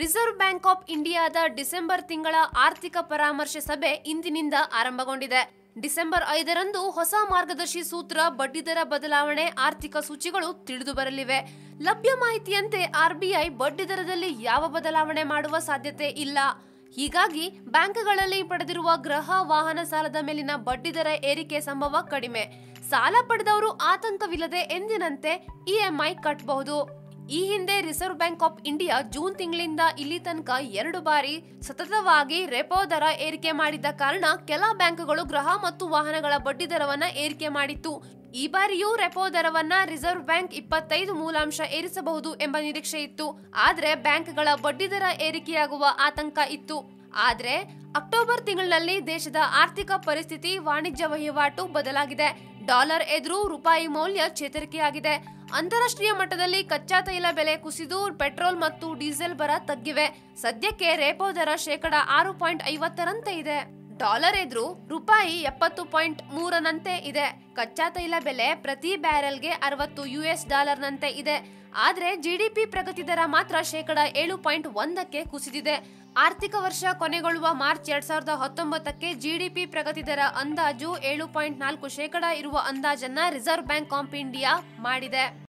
reserve bank of ಇಂಡಿಯಾದ December ತಿಂಗಳ ಆರ್ಥಿಕ ಪರಾಮರ್ಶೆ ಸಭೆ ಇಂದಿನಿಂದ ಆರಂಭಗೊಂಡಿದೆ ಡಿಸೆಂಬರ್ ಐದರಂದು ಹೊಸ ಮಾರ್ಗದರ್ಶಿ ಸೂತ್ರ ಬಡ್ಡಿದರ ಬದಲಾವಣೆ ಆರ್ಥಿಕ ಸೂಚಿಗಳು ತಿಳಿದು ಬರಲಿವೆ ಲಭ್ಯ ಮಾಹಿತಿಯಂತೆ ಆರ್ಬಿಐ ಬಡ್ಡಿದರದಲ್ಲಿ ಯಾವ ಬದಲಾವಣೆ ಮಾಡುವ ಸಾಧ್ಯತೆ ಇಲ್ಲ ಹೀಗಾಗಿ ಬ್ಯಾಂಕ್ಗಳಲ್ಲಿ ಪಡೆದಿರುವ ಗೃಹ ವಾಹನ ಸಾಲದ ಮೇಲಿನ ಬಡ್ಡಿದರ ಏರಿಕೆ ಸಂಭವ ಕಡಿಮೆ ಸಾಲ ಪಡೆದವರು ಆತಂಕವಿಲ್ಲದೆ ಎಂದಿನಂತೆ ಇಎಂಐ ಕಟ್ಟಬಹುದು ಈ ಹಿಂದೆ reserve bank of India June ತಿಂಗಳಿಂದ ಇಲ್ಲಿ ತನಕ ಎರಡು ಬಾರಿ ಸತತವಾಗಿ ರೆಪೋ ದರ ಏರಿಕೆ ಮಾಡಿದ್ದ ಕಾರಣ ಕೆಲ ಬ್ಯಾಂಕ್ಗಳು ಗೃಹ ಮತ್ತು ವಾಹನಗಳ ಬಡ್ಡಿ ದರವನ್ನ ಏರಿಕೆ ಮಾಡಿತ್ತು ಈ ಬಾರಿಯೂ ರೆಪೋ ದರವನ್ನ ರಿಸರ್ವ್ ಬ್ಯಾಂಕ್ ಇಪ್ಪತ್ತೈದು ಮೂಲಾಂಶ ಏರಿಸಬಹುದು ಎಂಬ ನಿರೀಕ್ಷೆ ಇತ್ತು ಆದ್ರೆ ಬ್ಯಾಂಕ್ಗಳ ಬಡ್ಡಿ ದರ ಏರಿಕೆಯಾಗುವ ಆತಂಕ ಇತ್ತು ಆದ್ರೆ ಅಕ್ಟೋಬರ್ ತಿಂಗಳಿನಲ್ಲಿ ದೇಶದ ಆರ್ಥಿಕ ಪರಿಸ್ಥಿತಿ ವಾಣಿಜ್ಯ ವಹಿವಾಟು ಬದಲಾಗಿದೆ ಡಾಲರ್ ಎದುರು ರೂಪಾಯಿ ಮೌಲ್ಯ ಚೇತರಿಕೆಯಾಗಿದೆ ಅಂತಾರಾಷ್ಟ್ರೀಯ ಮಟ್ಟದಲ್ಲಿ ಕಚ್ಚಾ ತೈಲ ಬೆಲೆ ಕುಸಿದು ಪೆಟ್ರೋಲ್ ಮತ್ತು ಡೀಸೆಲ್ ಬರ ತಗ್ಗಿವೆ ಸದ್ಯಕ್ಕೆ ರೇಪೋ ದರ ಶೇಕಡ ಆರು ಪಾಯಿಂಟ್ ಐವತ್ತರಂತೆ ಇದೆ ಡಾಲರ್ ಎದುರು ರೂಪಾಯಿ ಎಪ್ಪತ್ತು ಪಾಯಿಂಟ್ ಮೂರನಂತೆ ಇದೆ ಕಚ್ಚಾ ತೈಲ ಬೆಲೆ ಪ್ರತಿ ಬ್ಯಾರೆಲ್ಗೆ ಅರವತ್ತು ಯುಎಸ್ ಡಾಲರ್ನಂತೆ ಇದೆ ಆದ್ರೆ ಜಿಡಿಪಿ ಪ್ರಗತಿ ದರ ಮಾತ್ರ ಶೇಕಡ ಏಳು ಪಾಯಿಂಟ್ ಒಂದಕ್ಕೆ ಕುಸಿದಿದೆ ಆರ್ಥಿಕ ವರ್ಷ ಕೊನೆಗೊಳ್ಳುವ ಮಾರ್ಚ್ ಎರಡ್ ಸಾವಿರದ ಹತ್ತೊಂಬತ್ತಕ್ಕೆ ಜಿಡಿಪಿ ಪ್ರಗತಿ ದರ ಅಂದಾಜು ಏಳು ಪಾಯಿಂಟ್ ನಾಲ್ಕು ಶೇಕಡ ಇರುವ ಅಂದಾಜನ್ನ ರಿಸರ್ವ್ ಬ್ಯಾಂಕ್ ಆಫ್ ಇಂಡಿಯಾ ಮಾಡಿದೆ